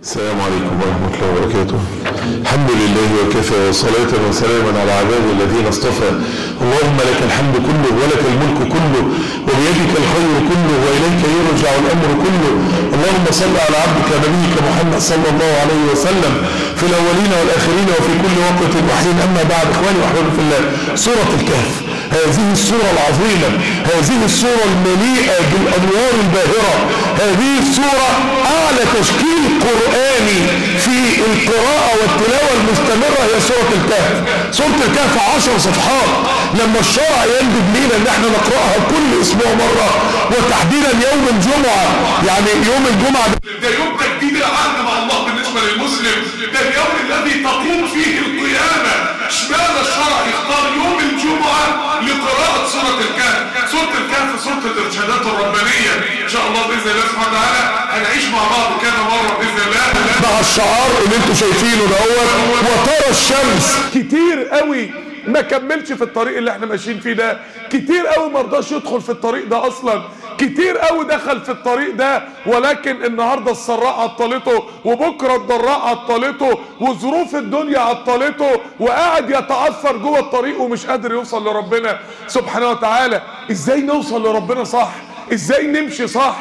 السلام عليكم ورحمة الله وبركاته الحمد لله وكفى وصلاة وسلاما على عباده الذين اصطفى اللهم لك الحمد كله ولك الملك كله وبيدك الخير كله وإليك يرجع الأمر كله اللهم صل على عبدك نبيك محمد صلى الله عليه وسلم في الأولين والآخرين وفي كل وقت وحين أما بعد إخواني وأحبابي في الله سورة الكهف هذه السورة العظيمة هذه السورة المليئة بالأنوار الباهرة هذه السورة أعلى تشكيل قرآني في القراءة والتلاوة المستمرة هي سورة الكهف سورة الكهف عشر صفحات لما الشرع يندب لينا ان احنا نقرأها كل اسبوع مرة وتحديدا يوم الجمعة يعني يوم الجمعة ده يوم تجديد العهد مع الله بالنسبة للمسلم ده اليوم الذي تقوم فيه القيامة اشمعنى الشرع يختار يوم الجمعة لقراءة سورة الكهف سورة الكهف سورة الارشادات الربانية ان شاء الله بإذن الله سبحانه وتعالى هنعيش مع بعض كذا مرة بإذن الله مع الشعار اللي انتوا شايفينه دوت وترى الشمس كتير قوي ما كملش في الطريق اللي احنا ماشيين فيه ده كتير قوي ما رضاش يدخل في الطريق ده اصلا كتير قوي دخل في الطريق ده ولكن النهارده السراء عطلته وبكره الضراء عطلته وظروف الدنيا عطلته وقاعد يتعثر جوه الطريق ومش قادر يوصل لربنا سبحانه وتعالى ازاي نوصل لربنا صح ازاي نمشي صح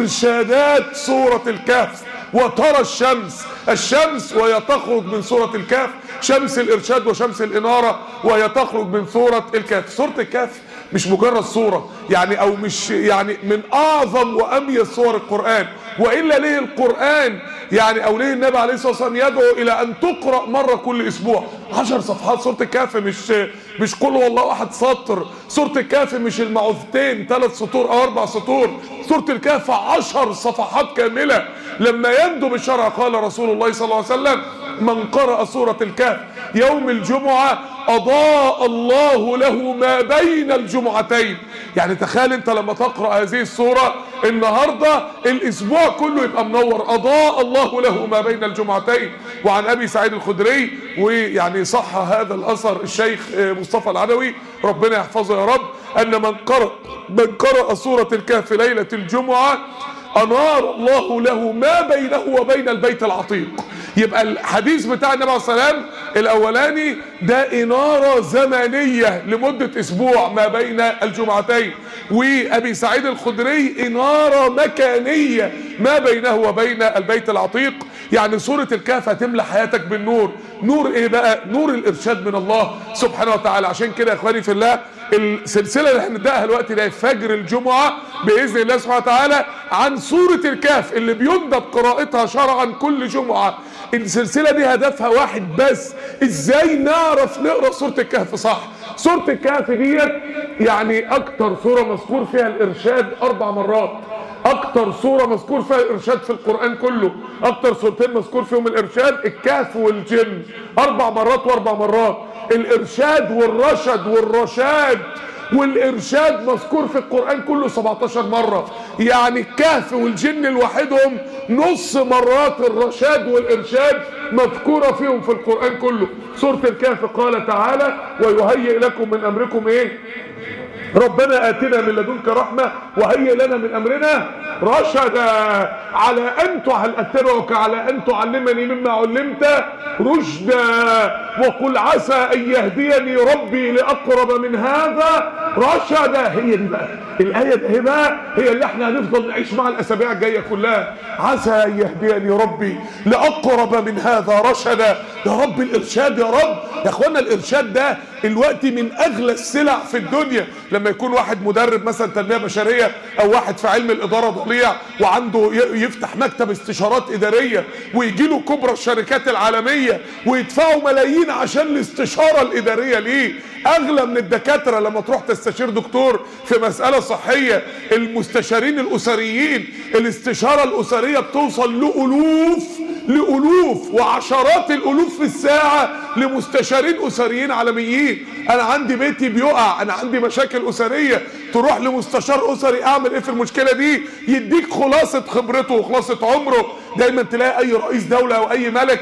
ارشادات سوره الكهف وترى الشمس الشمس وهي تخرج من سورة الكهف شمس الإرشاد وشمس الإنارة وهي تخرج من سورة الكهف سورة الكهف مش مجرد سورة يعني أو مش يعني من أعظم وأميز سور القرآن وإلا ليه القرآن يعني أو ليه النبي عليه الصلاة والسلام يدعو إلى أن تقرأ مرة كل أسبوع عشر صفحات سورة الكهف مش مش قل والله أحد سطر سورة الكهف مش المعوذتين ثلاث سطور أو أربع سطور سورة الكهف عشر صفحات كاملة لما يندب الشرع قال رسول الله صلى الله عليه وسلم من قرأ سورة الكهف يوم الجمعة أضاء الله له ما بين الجمعتين يعني تخيل انت لما تقرأ هذه السورة النهاردة الاسبوع كله يبقى منور أضاء الله له ما بين الجمعتين وعن أبي سعيد الخدري ويعني صح هذا الأثر الشيخ مصطفى العدوي ربنا يحفظه يا رب أن من قرأ من قرأ سورة الكهف ليلة الجمعة أنار الله له ما بينه وبين البيت العتيق يبقى الحديث بتاع النبي عليه السلام الاولاني ده اناره زمنيه لمده اسبوع ما بين الجمعتين وابي سعيد الخدري اناره مكانيه ما بينه وبين البيت العتيق يعني سوره الكهف هتملى حياتك بالنور نور ايه بقى نور الارشاد من الله سبحانه وتعالى عشان كده يا اخواني في الله السلسله اللي هنبداها دلوقتي ده فجر الجمعه باذن الله سبحانه وتعالى عن سوره الكهف اللي بيندب قراءتها شرعا كل جمعه السلسله دي هدفها واحد بس ازاي نعرف نقرا سوره الكهف صح سوره الكهف ديت يعني اكتر سوره مذكور فيها الارشاد اربع مرات اكتر سوره مذكور فيها الارشاد في القران كله اكتر سورتين مذكور فيهم الارشاد الكهف والجن اربع مرات واربع مرات الارشاد والرشد والرشاد والارشاد مذكور في القران كله 17 مره يعني الكهف والجن لوحدهم نص مرات الرشاد والارشاد مذكوره فيهم في القران كله سوره الكهف قال تعالى ويهيئ لكم من امركم ايه ربنا آتنا من لدنك رحمة وهيئ لنا من أمرنا رشدا على أن هل أتبعك على أن تعلمني مما علمت رشدا وقل عسى أن يهديني ربي لأقرب من هذا رشدا هي دي بقى الآية دي بقى هي اللي احنا هنفضل نعيش مع الأسابيع الجاية كلها عسى أن يهديني ربي لأقرب من هذا رشدا يا رب الإرشاد يا رب يا أخوانا الإرشاد ده الوقت من أغلى السلع في الدنيا لما يكون واحد مدرب مثلا تنميه بشريه او واحد في علم الاداره ضليع وعنده يفتح مكتب استشارات اداريه ويجي له كبرى الشركات العالميه ويدفعوا ملايين عشان الاستشاره الاداريه ليه اغلى من الدكاتره لما تروح تستشير دكتور في مساله صحيه المستشارين الاسريين الاستشاره الاسريه بتوصل لالوف لالوف وعشرات الالوف في الساعه لمستشارين اسريين عالميين انا عندي بيتي بيقع انا عندي مشاكل اسريه تروح لمستشار اسري اعمل ايه في المشكله دي يديك خلاصه خبرته وخلاصه عمره دايما تلاقي اي رئيس دوله او اي ملك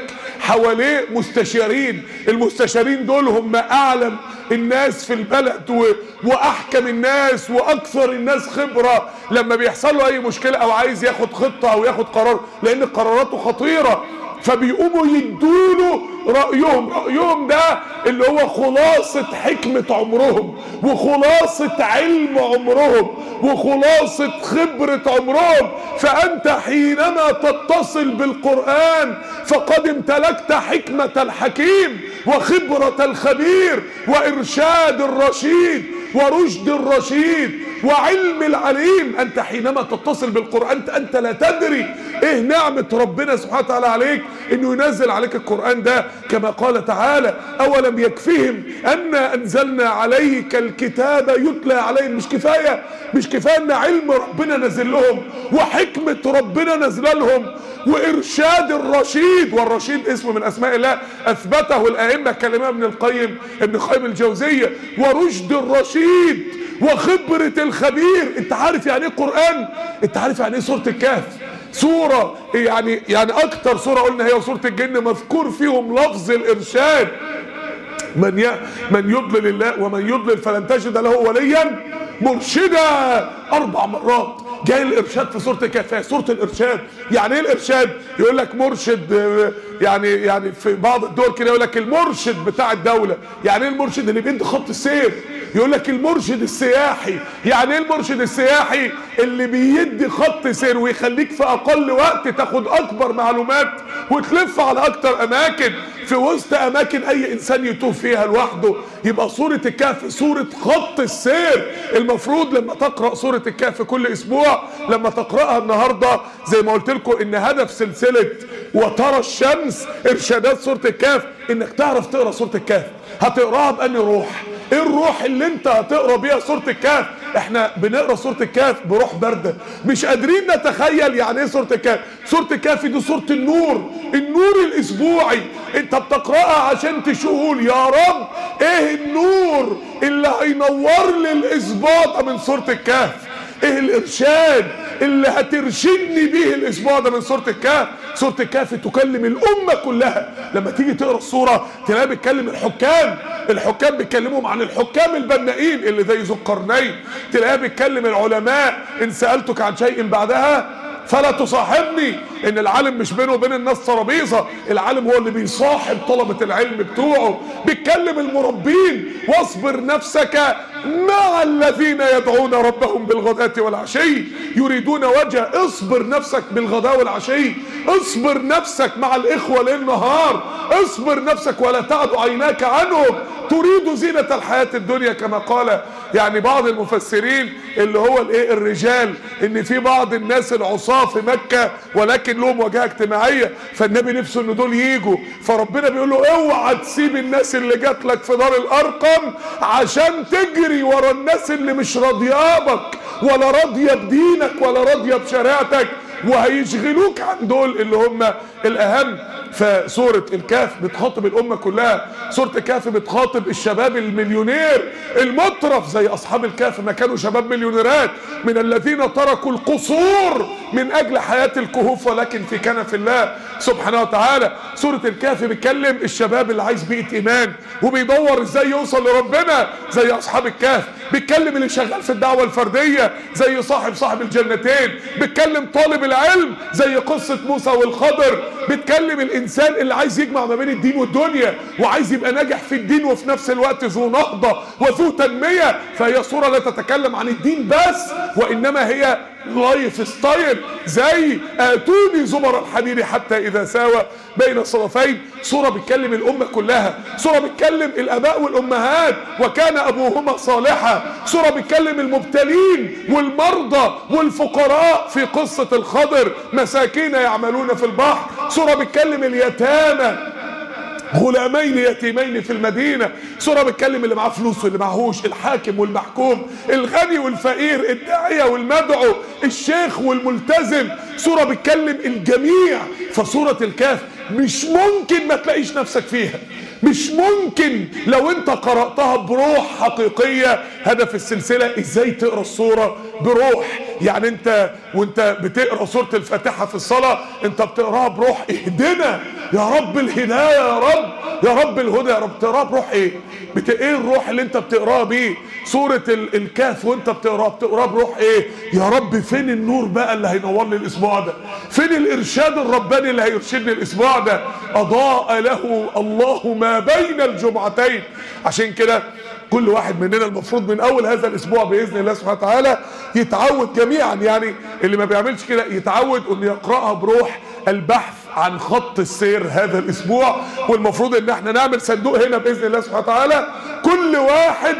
حواليه مستشارين المستشارين دول هم اعلم الناس في البلد و... واحكم الناس واكثر الناس خبرة لما بيحصل له اي مشكلة او عايز ياخد خطة او ياخد قرار لان قراراته خطيرة فبيقوموا يدوله رأيهم رأيهم ده اللي هو خلاصة حكمة عمرهم وخلاصة علم عمرهم وخلاصة خبرة عمرهم فأنت حينما تتصل بالقرآن فقد امتلكت حكمة الحكيم وخبرة الخبير وإرشاد الرشيد ورشد الرشيد وعلم العليم انت حينما تتصل بالقرآن انت لا تدري ايه نعمة ربنا سبحانه وتعالى عليك انه ينزل عليك القرآن ده كما قال تعالى اولم يكفيهم ان انزلنا عليك الكتاب يتلى عليهم مش كفاية مش كفاية ان علم ربنا نزل لهم وحكمة ربنا نزل لهم وارشاد الرشيد والرشيد اسم من اسماء الله اثبته الائمة كلمة ابن القيم ابن قيم الجوزية ورشد الرشيد وخبرة الخبير انت عارف يعني ايه قرآن انت عارف يعني ايه سورة الكهف سورة يعني يعني اكتر سورة قلنا هي سورة الجن مذكور فيهم لفظ الارشاد من ي... من يضلل الله ومن يضلل فلن تجد له وليا مرشدا اربع مرات جاي الارشاد في سوره الكهف سوره الارشاد يعني ايه الارشاد يقول لك مرشد يعني يعني في بعض الدول كده يقول لك المرشد بتاع الدوله يعني ايه المرشد اللي بيدي خط السير يقول لك المرشد السياحي يعني ايه المرشد السياحي اللي بيدي خط سير ويخليك في اقل وقت تاخد اكبر معلومات وتلف على اكتر اماكن في وسط اماكن اي انسان يتوه فيها لوحده يبقى سورة الكهف سورة خط السير المفروض لما تقرأ سورة الكهف كل اسبوع لما تقرأها النهاردة زي ما قلت لكم ان هدف سلسلة وترى الشمس ارشادات سورة الكهف انك تعرف تقرأ سورة الكهف هتقراها بأني روح ايه الروح اللي انت هتقرا بيها سوره الكهف احنا بنقرا سوره الكهف بروح بارده مش قادرين نتخيل يعني ايه سوره الكهف سوره الكهف دي سوره النور النور الاسبوعي انت بتقراها عشان تقول يا رب ايه النور اللي هينور لي الاسبوع ده من سوره الكهف ايه الارشاد اللي هترشدني بيه الاسبوع ده من سوره الكهف سوره الكهف تكلم الامه كلها لما تيجي تقرا السوره تلاقيها بتكلم الحكام الحكام بيتكلموا عن الحكام البنائين اللي زي ذو القرنين تلاقيها بتكلم العلماء ان سالتك عن شيء بعدها فلا تصاحبني ان العالم مش بينه وبين الناس ترابيزه العالم هو اللي بيصاحب طلبه العلم بتوعه بيتكلم المربين واصبر نفسك مع الذين يدعون ربهم بالغداة والعشي يريدون وجه اصبر نفسك بالغداء والعشي اصبر نفسك مع الاخوة ليل نهار اصبر نفسك ولا تعد عيناك عنهم تريد زينة الحياة الدنيا كما قال يعني بعض المفسرين اللي هو الايه الرجال ان في بعض الناس العصاة في مكة ولكن لهم وجهة اجتماعية فالنبي نفسه ان دول يجوا فربنا بيقول له اوعى تسيب الناس اللي جات لك في دار الارقم عشان تجري ورا الناس اللي مش راضيابك ولا راضية بدينك ولا راضية بشريعتك وهيشغلوك عن دول اللي هم الاهم فسورة الكهف بتخاطب الأمة كلها سورة الكهف بتخاطب الشباب المليونير المطرف زي أصحاب الكهف ما كانوا شباب مليونيرات من الذين تركوا القصور من أجل حياة الكهوف ولكن في كنف الله سبحانه وتعالى سورة الكهف بتكلم الشباب اللي عايز بيئة إيمان وبيدور إزاي يوصل لربنا زي أصحاب الكهف بيتكلم اللي شغال في الدعوة الفردية زي صاحب صاحب الجنتين بيتكلم طالب العلم زي قصة موسى والخضر بيتكلم الانسان اللي عايز يجمع ما بين الدين والدنيا وعايز يبقى ناجح في الدين وفي نفس الوقت ذو نهضة وذو تنمية فهي صورة لا تتكلم عن الدين بس وانما هي لايف ستايل زي اتوني زمر الحديد حتى اذا ساوى بين الصدفين صورة بتكلم الامة كلها صورة بتكلم الاباء والامهات وكان ابوهما صالحا صورة بتكلم المبتلين والمرضى والفقراء في قصة الخضر مساكين يعملون في البحر صورة بتكلم اليتامى غلامين يتيمين في المدينة سورة بتكلم اللي معاه فلوس واللي معهوش الحاكم والمحكوم الغني والفقير الداعية والمدعو الشيخ والملتزم سورة بتكلم الجميع فسورة الكهف مش ممكن ما تلاقيش نفسك فيها مش ممكن لو انت قرأتها بروح حقيقية هدف السلسلة ازاي تقرأ الصورة بروح يعني انت وانت بتقرا سوره الفاتحه في الصلاه انت بتقراها بروح اهدنا يا رب الهدايه يا رب يا رب الهدى يا رب تقراها بروح ايه بت... ايه الروح اللي انت بتقراها بيه سوره ال... الكهف وانت بتقراها بتقراها بروح ايه يا رب فين النور بقى اللي هينور لي الاسبوع ده فين الارشاد الرباني اللي هيرشدني الاسبوع ده اضاء له الله ما بين الجمعتين عشان كده كل واحد مننا المفروض من اول هذا الاسبوع باذن الله سبحانه وتعالى يتعود جميعا يعني اللي ما بيعملش كده يتعود انه يقراها بروح البحث عن خط السير هذا الاسبوع والمفروض ان احنا نعمل صندوق هنا باذن الله سبحانه وتعالى كل واحد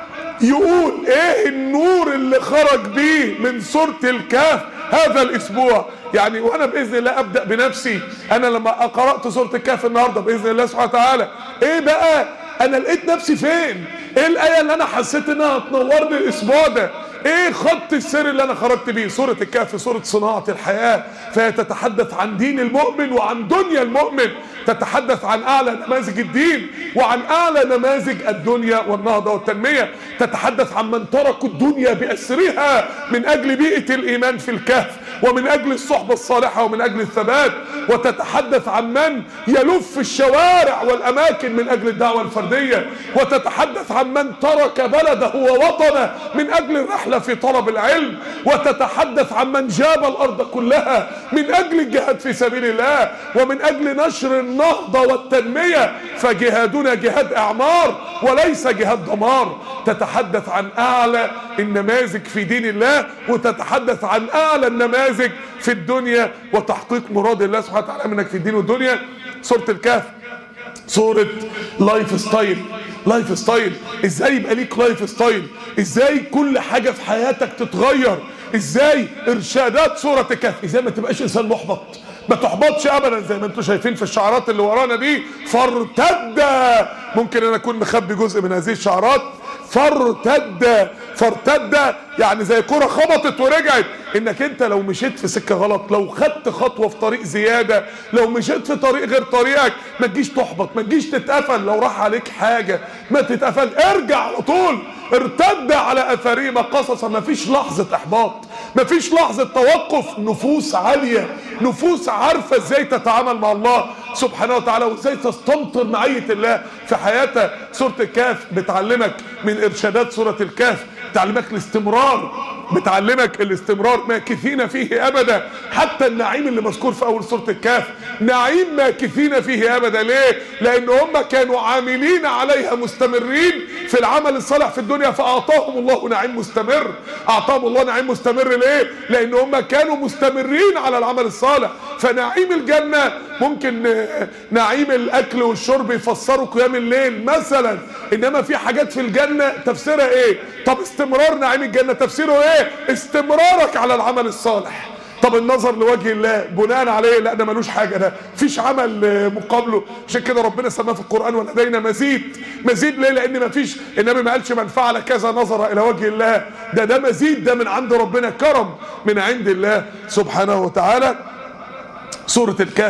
يقول ايه النور اللي خرج بيه من سورة الكهف هذا الاسبوع يعني وانا باذن الله ابدا بنفسي انا لما قرات سوره الكهف النهارده باذن الله سبحانه وتعالى ايه بقى انا لقيت نفسي فين ايه الايه اللي انا حسيت انها هتنورني الاسبوع ده ايه خط السير اللي انا خرجت بيه سورة الكهف سورة صناعة الحياة فهي تتحدث عن دين المؤمن وعن دنيا المؤمن تتحدث عن اعلى نماذج الدين وعن اعلى نماذج الدنيا والنهضة والتنمية تتحدث عن من تركوا الدنيا بأسرها من اجل بيئة الايمان في الكهف ومن اجل الصحبة الصالحة ومن اجل الثبات وتتحدث عن من يلف الشوارع والاماكن من اجل الدعوة الفردية وتتحدث عن من ترك بلده ووطنه من اجل الرحلة في طلب العلم وتتحدث عن من جاب الارض كلها من اجل الجهاد في سبيل الله ومن اجل نشر النهضة والتنمية فجهادنا جهاد اعمار وليس جهاد دمار تتحدث عن اعلى النماذج في دين الله وتتحدث عن اعلى النماذج في الدنيا وتحقيق مراد الله سبحانه وتعالى منك في الدين والدنيا سورة الكهف صورة لايف ستايل لايف ستايل ازاي يبقى ليك لايف ستايل ازاي كل حاجة في حياتك تتغير ازاي ارشادات سورة الكهف ازاي ما تبقاش انسان محبط ما تحبطش ابدا زي ما انتم شايفين في الشعارات اللي ورانا دي فارتد ممكن انا اكون مخبي جزء من هذه الشعارات فارتد فارتد يعني زي كرة خبطت ورجعت انك انت لو مشيت في سكة غلط لو خدت خطوة في طريق زيادة لو مشيت في طريق غير طريقك ما تجيش تحبط ما تجيش تتقفل لو راح عليك حاجة ما تتقفل ارجع على طول ارتد على اثارهما قصصا ما فيش لحظة احباط ما فيش لحظة توقف نفوس عالية نفوس عارفة ازاي تتعامل مع الله سبحانه وتعالى وازاي تستمطر معية الله في حياتها سورة الكهف بتعلمك من ارشادات سورة الكهف بتعلمك الاستمرار بتعلمك الاستمرار ماكثين فيه ابدا حتى النعيم اللي مذكور في اول سوره الكهف نعيم ماكثين فيه ابدا ليه لان هم كانوا عاملين عليها مستمرين في العمل الصالح في الدنيا فاعطاهم الله نعيم مستمر اعطاهم الله نعيم مستمر ليه لان هم كانوا مستمرين على العمل الصالح فنعيم الجنه ممكن نعيم الاكل والشرب يفسروا قيام الليل مثلا انما في حاجات في الجنه تفسيرها ايه طب استمرار نعيم الجنه تفسيره ايه استمرارك على العمل الصالح طب النظر لوجه الله بناء عليه لا ده ملوش حاجه ده مفيش عمل مقابله عشان كده ربنا سماه في القران ولدينا مزيد مزيد ليه لان مفيش النبي ما قالش من فعل كذا نظر الى وجه الله ده ده مزيد ده من عند ربنا كرم من عند الله سبحانه وتعالى سورة الكهف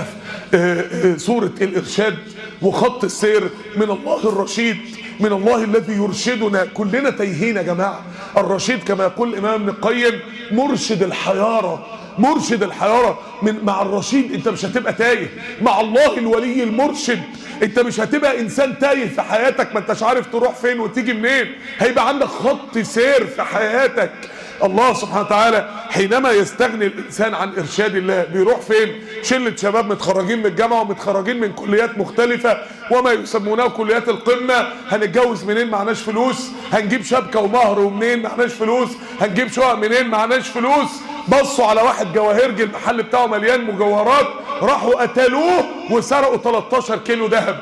سورة الإرشاد وخط السير من الله الرشيد من الله الذي يرشدنا كلنا تايهين يا جماعة الرشيد كما يقول الإمام ابن القيم مرشد الحيارة مرشد الحيارة من مع الرشيد انت مش هتبقى تايه مع الله الولي المرشد انت مش هتبقى انسان تايه في حياتك ما انتش عارف تروح فين وتيجي منين هيبقى عندك خط سير في حياتك الله سبحانه وتعالى حينما يستغني الانسان عن ارشاد الله بيروح فين شله شباب متخرجين من الجامعه ومتخرجين من كليات مختلفه وما يسمونها كليات القمه هنتجوز منين معناش فلوس هنجيب شبكه ومهر ومنين معناش فلوس هنجيب شقق منين معناش فلوس بصوا على واحد جواهرجي المحل بتاعه مليان مجوهرات راحوا قتلوه وسرقوا 13 كيلو ذهب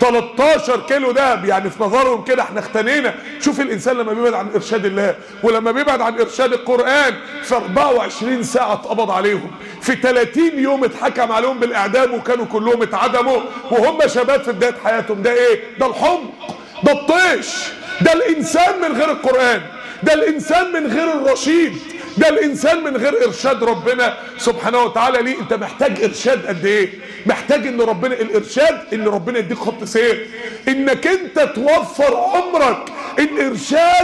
13 كيلو دهب يعني في نظرهم كده احنا اختنينا شوف الانسان لما بيبعد عن ارشاد الله ولما بيبعد عن ارشاد القران في 24 ساعه اتقبض عليهم في 30 يوم اتحكم عليهم بالاعدام وكانوا كلهم اتعدموا وهم شباب في بدايه حياتهم ده ايه ده الحمق ده الطيش ده الانسان من غير القران ده الانسان من غير الرشيد ده الانسان من غير ارشاد ربنا سبحانه وتعالى ليه انت محتاج ارشاد قد ايه محتاج ان ربنا الارشاد ان ربنا يديك خط سير انك انت توفر عمرك الارشاد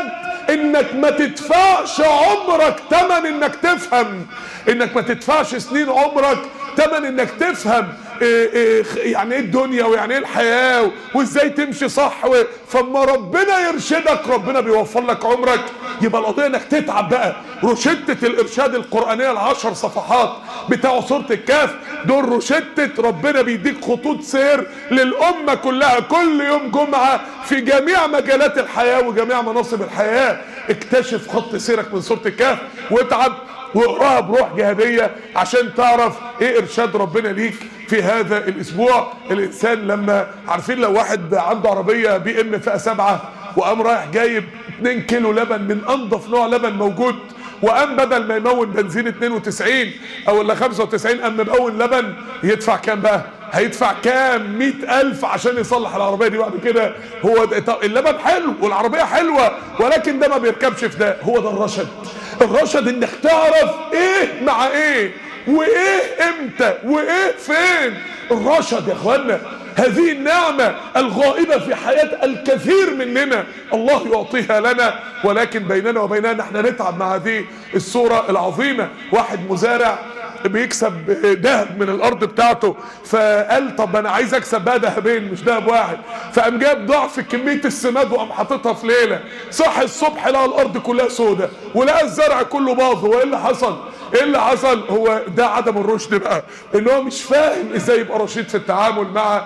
انك ما تدفعش عمرك تمن انك تفهم انك ما تدفعش سنين عمرك تمن انك تفهم إيه إيه يعني ايه الدنيا ويعني ايه الحياه وازاي تمشي صح و... فاما ربنا يرشدك ربنا بيوفر لك عمرك يبقى القضيه انك تتعب بقى روشته الارشاد القرانيه العشر صفحات بتاع سوره الكهف دول روشته ربنا بيديك خطوط سير للامه كلها كل يوم جمعه في جميع مجالات الحياه وجميع مناصب الحياه اكتشف خط سيرك من سوره الكهف واتعب واقراها بروح جهاديه عشان تعرف ايه ارشاد ربنا ليك في هذا الاسبوع الانسان لما عارفين لو واحد عنده عربيه بي ام فئه سبعه وقام رايح جايب 2 كيلو لبن من انضف نوع لبن موجود وقام بدل ما يمون بنزين 92 او ولا 95 قام ممون لبن يدفع كام بقى؟ هيدفع كام 100000 عشان يصلح العربيه دي بعد كده هو ده طب اللبن حلو والعربيه حلوه ولكن ده ما بيركبش في ده هو ده الرشد الرشد انك تعرف ايه مع ايه وايه امتى وايه فين الرشد يا اخوانا هذه النعمة الغائبة في حياة الكثير مننا الله يعطيها لنا ولكن بيننا وبينها نحن نتعب مع هذه الصورة العظيمة واحد مزارع بيكسب ذهب من الارض بتاعته فقال طب انا عايز اكسب بقى ذهبين مش ذهب واحد فقام جاب ضعف كميه السماد وقام حاططها في ليله صح الصبح لقى الارض كلها سودة ولقى الزرع كله باظ هو ايه اللي حصل ايه اللي حصل هو ده عدم الرشد بقى ان هو مش فاهم ازاي يبقى رشيد في التعامل مع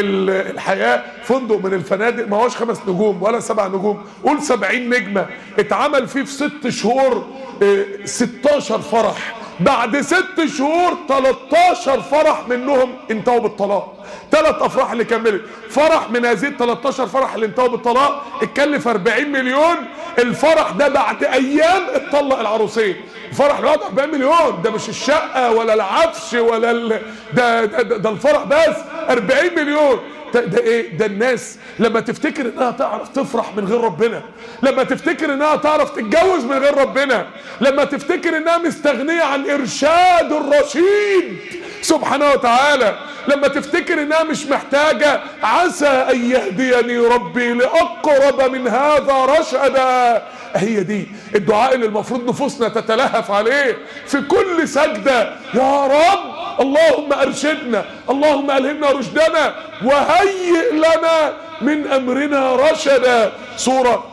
الحياه فندق من الفنادق ما هوش خمس نجوم ولا سبع نجوم قول سبعين نجمه اتعمل فيه في ست شهور اه 16 فرح بعد ست شهور 13 فرح منهم انتهوا بالطلاق ثلاث افراح اللي كملت فرح من هذه ال 13 فرح اللي انتهوا بالطلاق اتكلف 40 مليون الفرح ده بعد ايام اتطلق العروسين الفرح لوحده 40 مليون ده مش الشقه ولا العفش ولا ال... ده, ده, ده, ده الفرح بس 40 مليون ده, ده ايه ده الناس لما تفتكر انها تعرف تفرح من غير ربنا لما تفتكر انها تعرف تتجوز من غير ربنا لما تفتكر انها مستغنية عن ارشاد الرشيد سبحانه وتعالى لما تفتكر انها مش محتاجة عسى ان يهديني ربي لاقرب من هذا رشدا هي دي الدعاء اللي المفروض نفوسنا تتلهف عليه في كل سجدة يا رب اللهم ارشدنا اللهم الهمنا رشدنا وهيئ لنا من امرنا رشدا صورة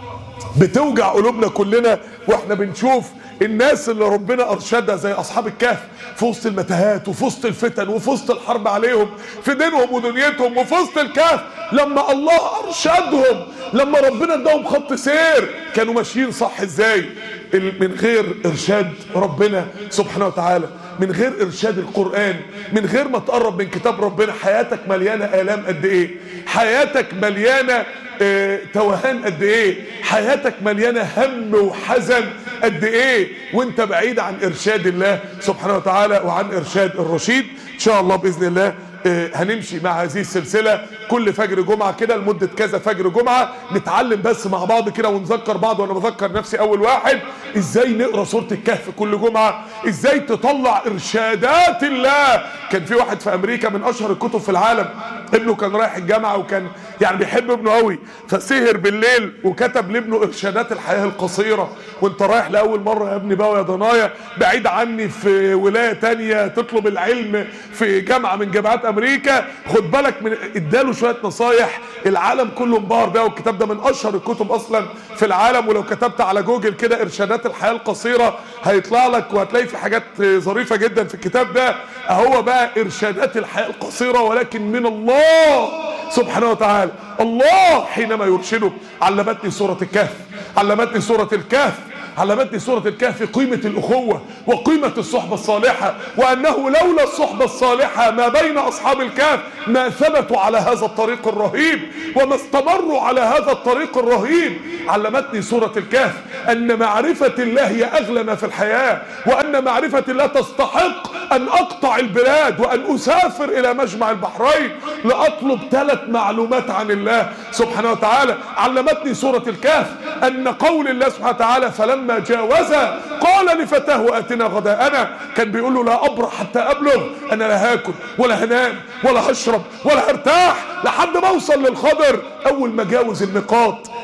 بتوجع قلوبنا كلنا واحنا بنشوف الناس اللي ربنا ارشدها زي اصحاب الكهف في وسط المتاهات وفي وسط الفتن وفي وسط الحرب عليهم في دينهم ودنيتهم وفي وسط الكهف لما الله ارشدهم لما ربنا اداهم خط سير كانوا ماشيين صح ازاي من غير ارشاد ربنا سبحانه وتعالى من غير ارشاد القران من غير ما تقرب من كتاب ربنا حياتك مليانه الام قد ايه حياتك مليانه اه توهان قد ايه حياتك مليانه هم وحزن قد ايه وانت بعيد عن ارشاد الله سبحانه وتعالى وعن ارشاد الرشيد ان شاء الله باذن الله اه هنمشي مع هذه السلسلة كل فجر جمعة كده لمدة كذا فجر جمعة نتعلم بس مع بعض كده ونذكر بعض وانا بذكر نفسي اول واحد ازاي نقرا سورة الكهف كل جمعة ازاي تطلع ارشادات الله كان في واحد في امريكا من اشهر الكتب في العالم ابنه كان رايح الجامعة وكان يعني بيحب ابنه قوي فسهر بالليل وكتب لابنه ارشادات الحياة القصيرة وانت رايح لاول مرة يا ابني بقى يا ضنايا بعيد عني في ولاية تانية تطلب العلم في جامعة من جامعات امريكا خد بالك من اداله شويه نصايح العالم كله انبهر بيها والكتاب ده من اشهر الكتب اصلا في العالم ولو كتبت على جوجل كده ارشادات الحياه القصيره هيطلع لك وهتلاقي في حاجات ظريفه جدا في الكتاب ده اهو بقى ارشادات الحياه القصيره ولكن من الله سبحانه وتعالى الله حينما يرشده علمتني سوره الكهف علمتني سوره الكهف علمتني سورة الكهف قيمة الأخوة وقيمة الصحبة الصالحة وأنه لولا الصحبة الصالحة ما بين أصحاب الكهف ما ثبتوا على هذا الطريق الرهيب وما استمروا على هذا الطريق الرهيب علمتني سورة الكهف أن معرفة الله هي أغلى ما في الحياة وأن معرفة الله تستحق أن أقطع البلاد وأن أسافر إلى مجمع البحرين لأطلب ثلاث معلومات عن الله سبحانه وتعالى علمتني سورة الكهف أن قول الله سبحانه وتعالى فلما جاوز قال لفتاه آتنا غداءنا كان بيقول له لا أبرح حتى أبلغ أنا لا هاكل ولا هنام ولا هشرب ولا هرتاح لحد ما أوصل للخضر أول ما جاوز النقاط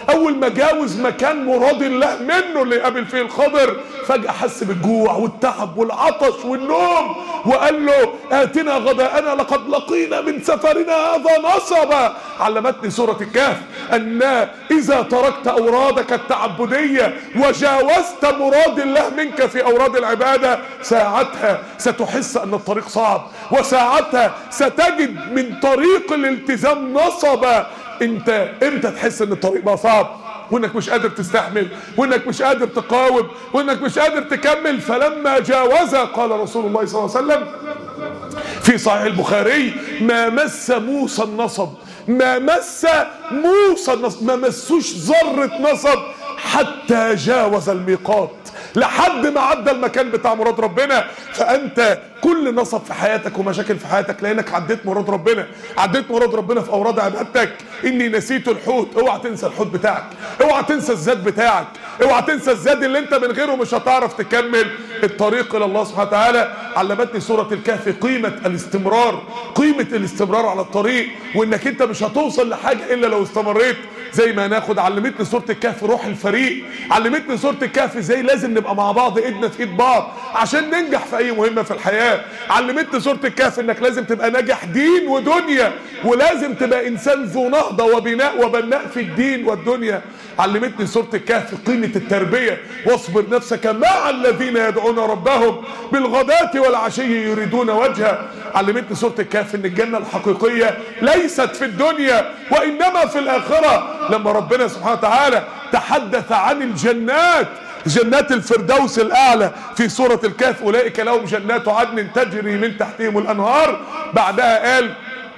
اول ما جاوز مكان مراد الله منه اللي قابل فيه الخضر فجأة حس بالجوع والتعب والعطش والنوم وقال له اتنا غداءنا لقد لقينا من سفرنا هذا نصبا علمتني سورة الكهف ان اذا تركت اورادك التعبدية وجاوزت مراد الله منك في اوراد العبادة ساعتها ستحس ان الطريق صعب وساعتها ستجد من طريق الالتزام نصبا انت امتى تحس ان الطريق بقى صعب وانك مش قادر تستحمل وانك مش قادر تقاوم وانك مش قادر تكمل فلما جاوز قال رسول الله صلى الله عليه وسلم في صحيح البخاري ما مس موسى النصب ما مس موسى النصب ما مسوش ذرة نصب حتى جاوز الميقات لحد ما عدى المكان بتاع مراد ربنا فانت كل نصب في حياتك ومشاكل في حياتك لانك عديت مراد ربنا عديت مراد ربنا في اوراد عبادتك اني نسيت الحوت اوعى تنسى الحوت بتاعك اوعى تنسى الزاد بتاعك اوعى تنسى الزاد اللي انت من غيره مش هتعرف تكمل الطريق الى الله سبحانه وتعالى علمتني سوره الكهف قيمه الاستمرار قيمه الاستمرار على الطريق وانك انت مش هتوصل لحاجه الا لو استمريت زي ما هناخد علمتني سوره الكهف روح الفريق علمتني سوره الكهف ازاي لازم نبقى مع بعض ايدنا في ايد بعض عشان ننجح في اي مهمه في الحياه علمتني سوره الكهف انك لازم تبقى ناجح دين ودنيا ولازم تبقى انسان ذو نهضه وبناء وبناء في الدين والدنيا علمتني سوره الكهف قيمه التربيه واصبر نفسك مع الذين يدعون ربهم بالغداة والعشي يريدون وجهه علمتني سوره الكهف ان الجنه الحقيقيه ليست في الدنيا وانما في الاخره لما ربنا سبحانه وتعالى تحدث عن الجنات جنات الفردوس الاعلى في سوره الكهف اولئك لهم جنات عدن تجري من تحتهم الانهار بعدها قال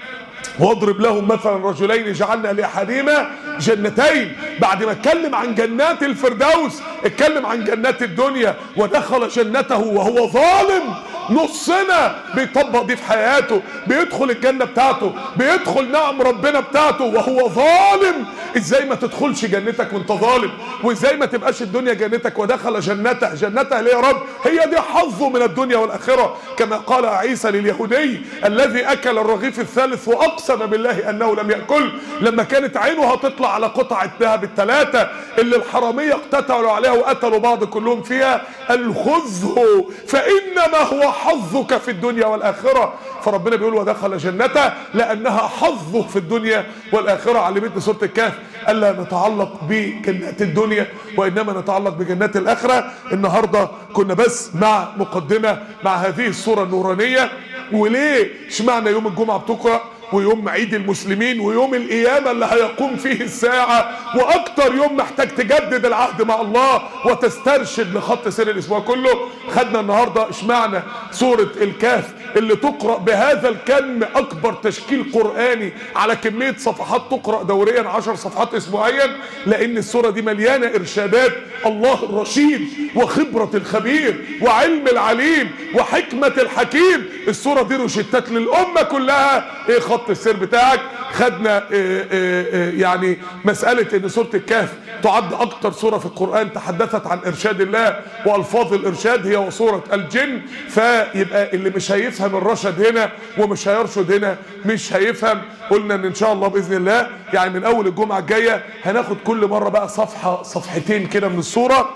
واضرب لهم مثلا رجلين جعلنا لاحدهما جنتين بعد ما اتكلم عن جنات الفردوس اتكلم عن جنات الدنيا ودخل جنته وهو ظالم نصنا بيطبق دي في حياته بيدخل الجنه بتاعته بيدخل نعم ربنا بتاعته وهو ظالم ازاي ما تدخلش جنتك وانت ظالم وازاي ما تبقاش الدنيا جنتك ودخل جنته جنته ليه يا رب هي دي حظه من الدنيا والاخره كما قال عيسى لليهودي الذي اكل الرغيف الثالث واقسم بالله انه لم ياكل لما كانت عينه هتطلع على قطعه ذهب الثلاثه اللي الحراميه اقتتلوا عليها وقتلوا بعض كلهم فيها قال خذه فانما هو حظك في الدنيا والاخره فربنا بيقول ودخل جنته لانها حظه في الدنيا والاخره علمتني سوره الكهف الا نتعلق بجنات الدنيا وانما نتعلق بجنات الاخره النهارده كنا بس مع مقدمه مع هذه الصوره النورانيه وليه اشمعنى يوم الجمعه بتقرا ويوم عيد المسلمين ويوم القيامة اللي هيقوم فيه الساعة وأكتر يوم محتاج تجدد العهد مع الله وتسترشد لخط سير الأسبوع كله خدنا النهاردة اشمعنى سورة الكهف اللي تقرأ بهذا الكم أكبر تشكيل قرآني على كمية صفحات تقرأ دوريا عشر صفحات أسبوعيا لأن السورة دي مليانة إرشادات الله الرشيد وخبرة الخبير وعلم العليم وحكمة الحكيم السورة دي روشتات للأمة كلها إيه خط السير بتاعك خدنا إيه إيه إيه يعني مسألة ان سورة الكهف تعد اكتر سورة في القرآن تحدثت عن ارشاد الله والفاظ الارشاد هي وسورة الجن فيبقى اللي مش هيفهم الرشد هنا ومش هيرشد هنا مش هيفهم قلنا ان ان شاء الله باذن الله يعني من اول الجمعة الجاية هناخد كل مرة بقى صفحة صفحتين كده من السورة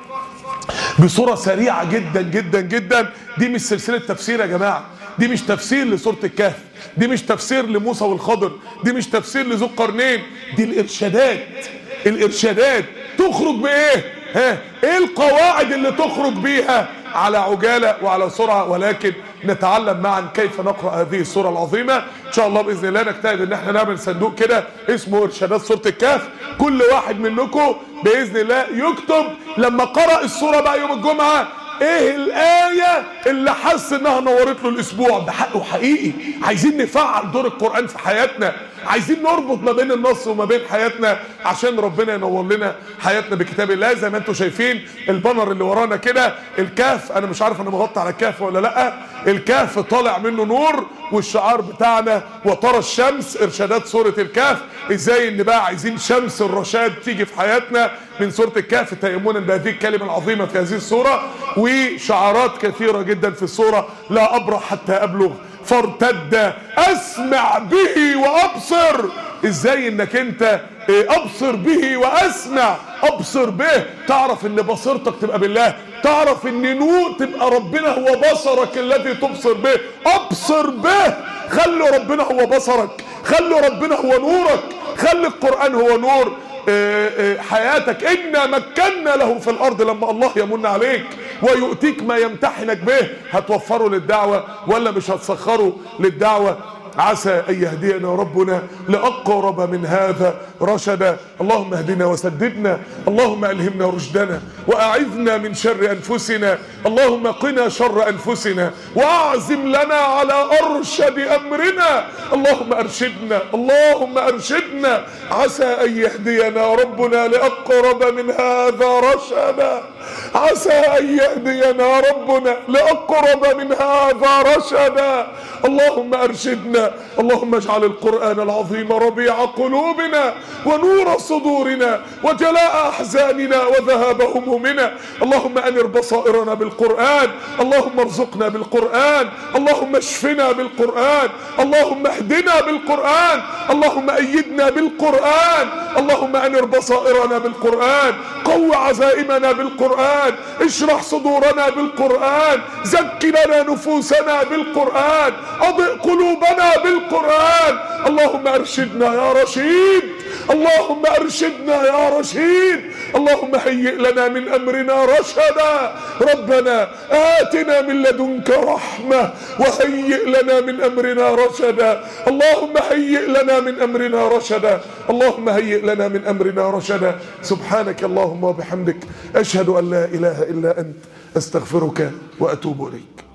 بصورة سريعة جدا جدا جدا دي مش سلسلة تفسير يا جماعة دي مش تفسير لسورة الكهف دي مش تفسير لموسى والخضر دي مش تفسير لذو القرنين دي الارشادات الارشادات تخرج بايه ها ايه القواعد اللي تخرج بيها على عجالة وعلى سرعة ولكن نتعلم معا كيف نقرأ هذه السورة العظيمة ان شاء الله بإذن الله نجتهد ان احنا نعمل صندوق كده اسمه ارشادات سورة الكهف كل واحد منكم بإذن الله يكتب لما قرأ السورة بقى يوم الجمعة ايه الآية اللي حس انها نورت له الاسبوع ده حقه حقيقي عايزين نفعل دور القرآن في حياتنا عايزين نربط ما بين النص وما بين حياتنا عشان ربنا ينور لنا حياتنا بكتاب الله زي ما انتم شايفين البانر اللي ورانا كده الكهف انا مش عارف انا مغطي على الكهف ولا لا الكهف طالع منه نور والشعار بتاعنا وترى الشمس ارشادات سورة الكهف ازاي ان بقى عايزين شمس الرشاد تيجي في حياتنا من سورة الكهف تيمنا بهذه الكلمة العظيمة في هذه السورة وشعارات كثيرة جدا في السورة لا ابرح حتى ابلغ فارتد اسمع به وابصر ازاي انك انت إيه، ابصر به واسمع ابصر به تعرف ان بصيرتك تبقى بالله تعرف ان نور تبقى ربنا هو بصرك الذي تبصر به ابصر به خلي ربنا هو بصرك خلي ربنا هو نورك خلي القرآن هو نور آه، آه، حياتك إنا مكنا له في الأرض لما الله يمن عليك ويؤتيك ما يمتحنك به هتوفره للدعوة ولا مش هتسخره للدعوة عسى أن يهدينا ربنا لأقرب من هذا رشدا اللهم اهدنا وسددنا اللهم ألهمنا رشدنا وأعذنا من شر أنفسنا اللهم قنا شر أنفسنا وأعزم لنا على أرشد أمرنا اللهم أرشدنا اللهم أرشدنا عسى أن يهدينا ربنا لأقرب من هذا رشدا عسى أن يهدينا ربنا لأقرب من هذا رشدا اللهم أرشدنا اللهم اجعل القرآن العظيم ربيع قلوبنا ونور صدورنا وجلاء أحزاننا وذهاب همومنا اللهم أنر بصائرنا بالقرآن اللهم ارزقنا بالقرآن اللهم اشفنا بالقرآن اللهم اهدنا بالقرآن اللهم أيدنا بالقرآن اللهم أنر بصائرنا بالقرآن قو عزائمنا بالقرآن اشرح صدورنا بالقرآن زك لنا نفوسنا بالقرآن أضئ قلوبنا بالقرآن اللهم أرشدنا يا رشيد اللهم أرشدنا يا رشيد اللهم هيئ لنا من أمرنا رشدا ربنا آتنا من لدنك رحمة وهيئ لنا من أمرنا رشدا اللهم هيئ لنا من أمرنا رشدا اللهم هيئ لنا من أمرنا رشدا سبحانك اللهم وبحمدك أشهد أن لا إله إلا أنت أستغفرك وأتوب إليك